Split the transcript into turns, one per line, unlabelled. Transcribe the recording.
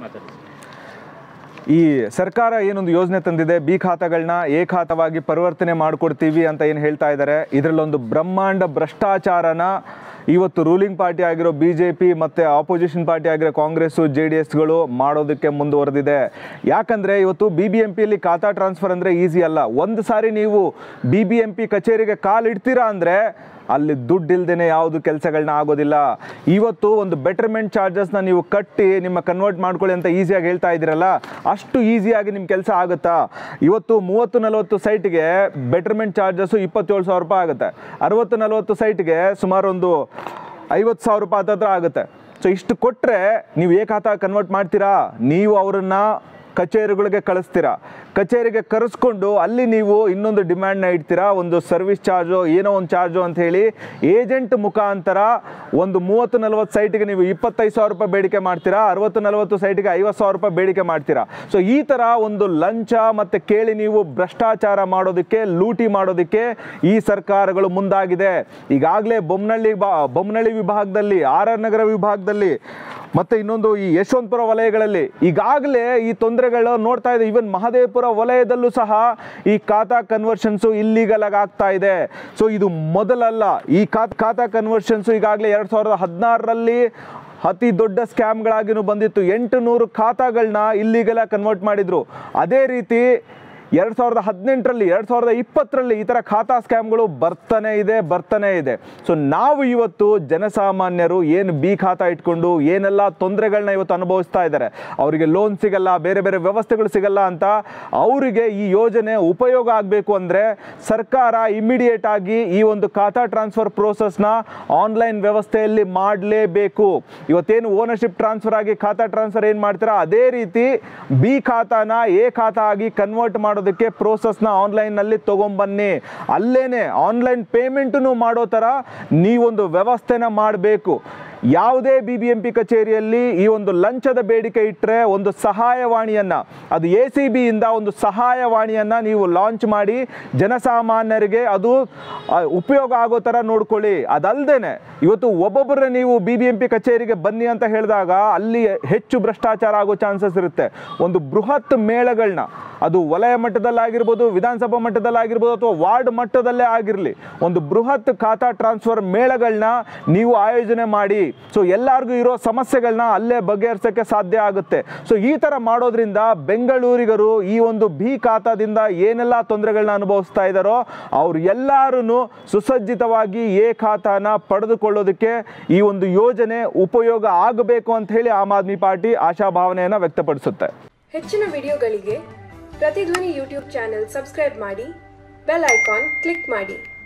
ಈ ಸರ್ಕಾರ ಏನೊಂದು ಯೋಜನೆ ತಂದಿದೆ ಬಿ ಖಾತಾಗಳನ್ನ ಎ ಖಾತವಾಗಿ ಪರಿವರ್ತನೆ ಮಾಡಿಕೊಡ್ತೀವಿ ಅಂತ ಏನು ಹೇಳ್ತಾ ಇದ್ದಾರೆ ಇದರಲ್ಲೊಂದು ಬ್ರಹ್ಮಾಂಡ ಭ್ರಷ್ಟಾಚಾರನ ಇವತ್ತು ರೂಲಿಂಗ್ ಪಾರ್ಟಿ ಆಗಿರೋ ಬಿ ಜೆ ಪಿ ಮತ್ತು ಆಪೋಸಿಷನ್ ಪಾರ್ಟಿ ಆಗಿರೋ ಕಾಂಗ್ರೆಸ್ಸು ಜೆ ಡಿ ಎಸ್ಗಳು ಮಾಡೋದಕ್ಕೆ ಮುಂದುವರೆದಿದೆ ಯಾಕಂದರೆ ಇವತ್ತು ಬಿ ಬಿ ಎಂ ಪಿಯಲ್ಲಿ ಖಾತಾ ಟ್ರಾನ್ಸ್ಫರ್ ಅಂದರೆ ಈಸಿ ಅಲ್ಲ ಒಂದು ಸಾರಿ ನೀವು ಬಿ ಬಿ ಎಂ ಪಿ ಕಚೇರಿಗೆ ಕಾಲಿಡ್ತೀರಾ ಅಂದರೆ ಅಲ್ಲಿ ದುಡ್ಡು ಇಲ್ದೇನೆ ಯಾವುದು ಕೆಲಸಗಳನ್ನ ಆಗೋದಿಲ್ಲ ಇವತ್ತು ಒಂದು ಬೆಟರ್ಮೆಂಟ್ ಚಾರ್ಜಸ್ನ ನೀವು ಕಟ್ಟಿ ನಿಮ್ಮ ಕನ್ವರ್ಟ್ ಮಾಡ್ಕೊಳ್ಳಿ ಅಂತ ಈಸಿಯಾಗಿ ಹೇಳ್ತಾ ಇದ್ದೀರಲ್ಲ ಅಷ್ಟು ಈಸಿಯಾಗಿ ನಿಮ್ಮ ಕೆಲಸ ಆಗುತ್ತಾ ಇವತ್ತು ಮೂವತ್ತು ನಲವತ್ತು ಸೈಟ್ಗೆ ಬೆಟರ್ಮೆಂಟ್ ಚಾರ್ಜಸ್ಸು ಇಪ್ಪತ್ತೇಳು ಸಾವಿರ ರೂಪಾಯಿ ಆಗುತ್ತೆ ಅರವತ್ತು ನಲವತ್ತು ಸೈಟ್ಗೆ ಸುಮಾರು ಒಂದು ಐವತ್ತು ಸಾವಿರ ರೂಪಾಯಿ ಹತ್ತತ್ರ ಆಗುತ್ತೆ ಸೊ ಇಷ್ಟು ಕೊಟ್ಟರೆ ನೀವು ಏಕಾತ ಕನ್ವರ್ಟ್ ಮಾಡ್ತೀರಾ ನೀವು ಅವರನ್ನ ಕಚೇರಿಗಳಿಗೆ ಕಳಿಸ್ತೀರಾ ಕಚೇರಿಗೆ ಕರೆಸ್ಕೊಂಡು ಅಲ್ಲಿ ನೀವು ಇನ್ನೊಂದು ಡಿಮ್ಯಾಂಡ್ನ ಇಡ್ತೀರಾ ಒಂದು ಸರ್ವಿಸ್ ಚಾರ್ಜು ಏನೋ ಒಂದು ಚಾರ್ಜು ಅಂತ ಹೇಳಿ ಏಜೆಂಟ್ ಮುಖಾಂತರ ಒಂದು ಮೂವತ್ತು ನಲವತ್ತು ಸೈಟಿಗೆ ನೀವು ಇಪ್ಪತ್ತೈದು ಸಾವಿರ ರೂಪಾಯಿ ಬೇಡಿಕೆ ಮಾಡ್ತೀರಾ ಅರವತ್ತು ನಲವತ್ತು ಸೈಟಿಗೆ ಐವತ್ತು ಸಾವಿರ ರೂಪಾಯಿ ಬೇಡಿಕೆ ಮಾಡ್ತೀರಾ ಸೊ ಈ ಥರ ಒಂದು ಲಂಚ ಮತ್ತು ಕೇಳಿ ನೀವು ಭ್ರಷ್ಟಾಚಾರ ಮಾಡೋದಕ್ಕೆ ಲೂಟಿ ಮಾಡೋದಕ್ಕೆ ಈ ಸರ್ಕಾರಗಳು ಮುಂದಾಗಿದೆ ಈಗಾಗಲೇ ಬೊಮ್ಮನಹಳ್ಳಿ ಬಾ ಬೊಮ್ಮನಹಳ್ಳಿ ವಿಭಾಗದಲ್ಲಿ ಆರ್ ಆರ್ ನಗರ ವಿಭಾಗದಲ್ಲಿ ಮತ್ತು ಇನ್ನೊಂದು ಈ ಯಶವಂತಪುರ ವಲಯಗಳಲ್ಲಿ ಈಗಾಗಲೇ ಈ ತೊಂದರೆಗಳು ನೋಡ್ತಾ ಇದೆ ಈವನ್ ಮಹದೇವಪುರ ವಲಯದಲ್ಲೂ ಸಹ ಈ ಖಾತಾ ಕನ್ವರ್ಷನ್ಸು ಇಲ್ಲಿಗಲ್ ಆಗಿ ಆಗ್ತಾ ಇದೆ ಸೊ ಇದು ಮೊದಲಲ್ಲ ಈ ಖಾತ್ ಖಾತಾ ಕನ್ವರ್ಷನ್ಸು ಈಗಾಗಲೇ ಎರಡು ಸಾವಿರದ ಹದಿನಾರರಲ್ಲಿ ಅತಿ ದೊಡ್ಡ ಸ್ಕ್ಯಾಮ್ಗಳಾಗಿನೂ ಬಂದಿತ್ತು ಎಂಟು ನೂರು ಖಾತಾಗಳನ್ನ ಇಲ್ಲಿಗೆಲ್ಲ ಕನ್ವರ್ಟ್ ಮಾಡಿದ್ರು ಅದೇ ರೀತಿ ಎರಡು ಸಾವಿರದ ಹದಿನೆಂಟರಲ್ಲಿ ಎರಡು ಸಾವಿರದ ಇಪ್ಪತ್ತರಲ್ಲಿ ಈ ಥರ ಖಾತಾ ಸ್ಕ್ಯಾಮ್ಗಳು ಬರ್ತಾನೆ ಇದೆ ಬರ್ತಾನೆ ಇದೆ ಸೊ ನಾವು ಇವತ್ತು ಜನಸಾಮಾನ್ಯರು ಏನು ಬಿ ಖಾತಾ ಇಟ್ಕೊಂಡು ಏನೆಲ್ಲ ತೊಂದರೆಗಳನ್ನ ಇವತ್ತು ಅನುಭವಿಸ್ತಾ ಇದ್ದಾರೆ ಅವರಿಗೆ ಲೋನ್ ಸಿಗಲ್ಲ ಬೇರೆ ಬೇರೆ ವ್ಯವಸ್ಥೆಗಳು ಸಿಗಲ್ಲ ಅಂತ ಅವರಿಗೆ ಈ ಯೋಜನೆ ಉಪಯೋಗ ಆಗಬೇಕು ಅಂದರೆ ಸರ್ಕಾರ ಇಮಿಡಿಯೇಟ್ ಆಗಿ ಈ ಒಂದು ಖಾತಾ ಟ್ರಾನ್ಸ್ಫರ್ ಪ್ರೋಸೆಸ್ನ ಆನ್ಲೈನ್ ವ್ಯವಸ್ಥೆಯಲ್ಲಿ ಮಾಡಲೇಬೇಕು ಇವತ್ತೇನು ಓನರ್ಶಿಪ್ ಟ್ರಾನ್ಸ್ಫರ್ ಆಗಿ ಖಾತಾ ಟ್ರಾನ್ಸ್ಫರ್ ಏನು ಮಾಡ್ತೀರಾ ಅದೇ ರೀತಿ ಬಿ ಖಾತಾನ ಎ ಖಾತಾ ಆಗಿ ಕನ್ವರ್ಟ್ ಮಾಡೋದಕ್ಕೆ ಪ್ರೋಸೆಸ್ನ ಆನ್ಲೈನ್ನಲ್ಲಿ ತೊಗೊಂಬನ್ನಿ ಅಲ್ಲೇನೆ ಆನ್ಲೈನ್ ಪೇಮೆಂಟನ್ನು ಮಾಡೋ ಥರ ನೀವೊಂದು ವ್ಯವಸ್ಥೆನ ಮಾಡಬೇಕು ಯಾವುದೇ ಬಿ ಬಿ ಎಂ ಪಿ ಕಚೇರಿಯಲ್ಲಿ ಈ ಒಂದು ಲಂಚದ ಬೇಡಿಕೆ ಇಟ್ಟರೆ ಒಂದು ಸಹಾಯವಾಣಿಯನ್ನು ಅದು ಎ ಸಿ ಬಿಯಿಂದ ಒಂದು ಸಹಾಯವಾಣಿಯನ್ನು ನೀವು ಲಾಂಚ್ ಮಾಡಿ ಜನಸಾಮಾನ್ಯರಿಗೆ ಅದು ಆ, ಉಪಯೋಗ ಆಗೋ ಥರ ನೋಡ್ಕೊಳ್ಳಿ ಅದಲ್ಲದೆ ಇವತ್ತು ಒಬ್ಬೊಬ್ಬರೇ ನೀವು ಬಿ ಬಿ ಎಂ ಪಿ ಕಚೇರಿಗೆ ಬನ್ನಿ ಅಂತ ಹೇಳಿದಾಗ ಅಲ್ಲಿ ಹೆಚ್ಚು ಭ್ರಷ್ಟಾಚಾರ ಆಗೋ ಚಾನ್ಸಸ್ ಇರುತ್ತೆ ಒಂದು ಬೃಹತ್ ಮೇಳಗಳನ್ನ ಅದು ವಲಯ ಮಟ್ಟದಲ್ಲಾಗಿರ್ಬೋದು ವಿಧಾನಸಭಾ ಮಟ್ಟದಲ್ಲಾಗಿರ್ಬೋದು ಅಥವಾ ವಾರ್ಡ್ ಮಟ್ಟದಲ್ಲೇ ಆಗಿರಲಿ ಒಂದು ಬೃಹತ್ ಖಾತಾ ಟ್ರಾನ್ಸ್ಫರ್ ಮೇಳಗಳನ್ನ ನೀವು ಆಯೋಜನೆ ಮಾಡಿ ಸೊ ಎಲ್ಲರಿಗೂ ಇರೋ ಸಮಸ್ಯೆಗಳನ್ನ ಅಲ್ಲೇ ಬಗೆಹರಿಸೋಕ್ಕೆ ಸಾಧ್ಯ ಆಗುತ್ತೆ ಸೊ ಈ ಥರ ಮಾಡೋದ್ರಿಂದ ಬೆಂಗಳೂರಿಗರು ಈ ಒಂದು ಬಿ ಖಾತಾದಿಂದ ಏನೆಲ್ಲ ತೊಂದರೆಗಳನ್ನ ಅನುಭವಿಸ್ತಾ ಇದ್ದಾರೋ ಅವ್ರು ಎಲ್ಲರೂ ಸುಸಜ್ಜಿತವಾಗಿ ಎ ಖಾತಾನ ಪಡೆದುಕೊಳ್ಳೋದಕ್ಕೆ ಈ ಒಂದು ಯೋಜನೆ ಉಪಯೋಗ ಆಗಬೇಕು ಅಂತ ಹೇಳಿ ಆಮ್ ಆದ್ಮಿ ಪಾರ್ಟಿ ಆಶಾಭಾವನೆಯನ್ನು ವ್ಯಕ್ತಪಡಿಸುತ್ತೆ
ಹೆಚ್ಚಿನ ವಿಡಿಯೋಗಳಿಗೆ ಪ್ರತಿಧ್ವನಿ ಯೂಟ್ಯೂಬ್ ಚಾನೆಲ್ ಸಬ್ಸ್ಕ್ರೈಬ್ ಮಾಡಿ ಬೆಲ್ ಐಕಾನ್ ಕ್ಲಿಕ್ ಮಾಡಿ